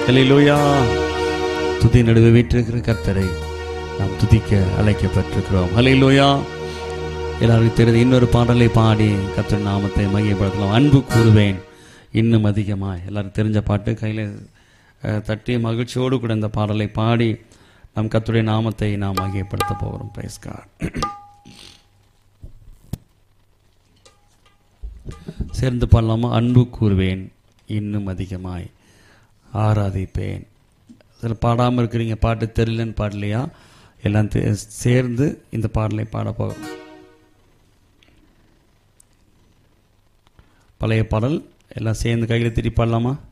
ஹalleluya துதி நடுவே வீற்றிருக்கிற கர்த்தரை நாம் துதிக்க அழைக்கப்பட்டிருக்கிறோம் ஹalleluya எல்லாருக்கும் தெரிந்த இன்னொரு பாடலை பாடி கர்த்தர் நாமத்தை மகிமைப்படுத்தலாம் அன்பு கூறுவேன் இன்னும் அதிகமாய் எல்லாருக்கும் தெரிஞ்ச பாட்டு கையில் தட்டி மகிழ்ச்சியோடு கூட இந்த பாடலை பாடி நம் கர்த்தருடைய நாமத்தை நாம் மகிமைப்படுத்த போகிறோம் பிரைஸ் காட் சேர்ந்து பாடலாமா அன்பு கூறுவேன் இன்னும் அதிகமாய் ஆராதிப்பேன் சில பாடாமல் இருக்கிறீங்க பாட்டு தெரியலன்னு பாடலையா எல்லாம் தே- சேர்ந்து இந்த பாடலை பாட போகிறோம் பழைய பாடல் எல்லாம் சேர்ந்து கையில் திருப்பி பாடலாமா